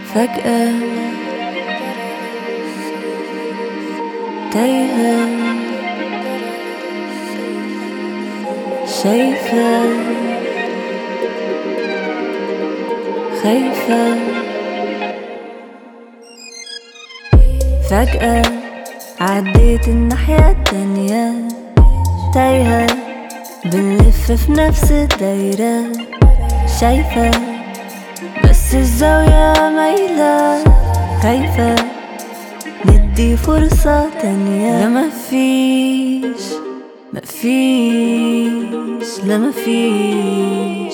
فجأة تايهة شايفة خايفة فجأة عديت الناحية التانية تايهة بنلف في نفس الدايرة شايفة بس الزاوية مايلة خايفة ندي فرصة تانية لا مفيش مفيش لا مفيش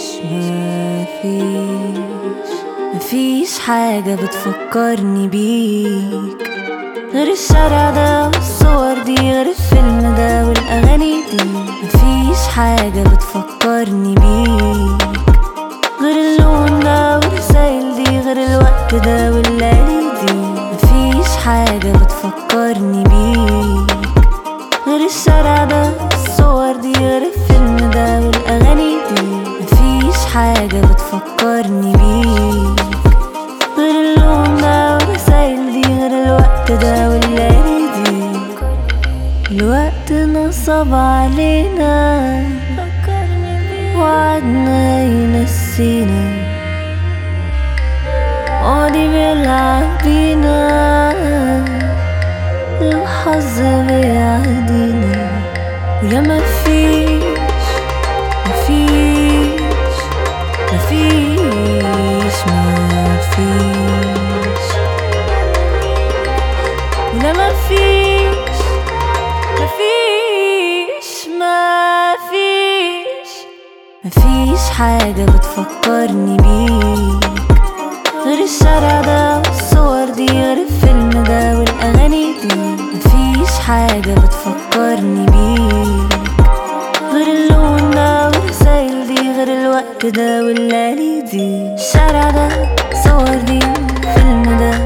مفيش مفيش حاجة بتفكرني بيك غير الشارع ده والصور دي غير الفيلم ده والأغاني دي مفيش حاجة بتفكرني بيك غير اللون ده والرسايل دي غير الوقت ده والليالي دي مفيش حاجة بتفكرني بيك غير الشارع ده والصور دي غير الفيلم ده والأغاني دي مفيش حاجة بتفكرني بيك غير اللون ده والرسايل دي غير الوقت ده والليالي دي الوقت نصب علينا وعدنا ينسينا ماضي بيلعب بينا الحظ بيعدينا ويا مفيش مفيش مفيش مفيش ولا مفيش مفيش مفيش مفيش حاجة بتفكرني بيك غير الشارع ده والصور دي غير الفيلم ده والأغاني دي مفيش حاجة بتفكرني بيك غير اللون ده والرسايل دي غير الوقت ده والليالي دي الشارع ده صور دي فيلم ده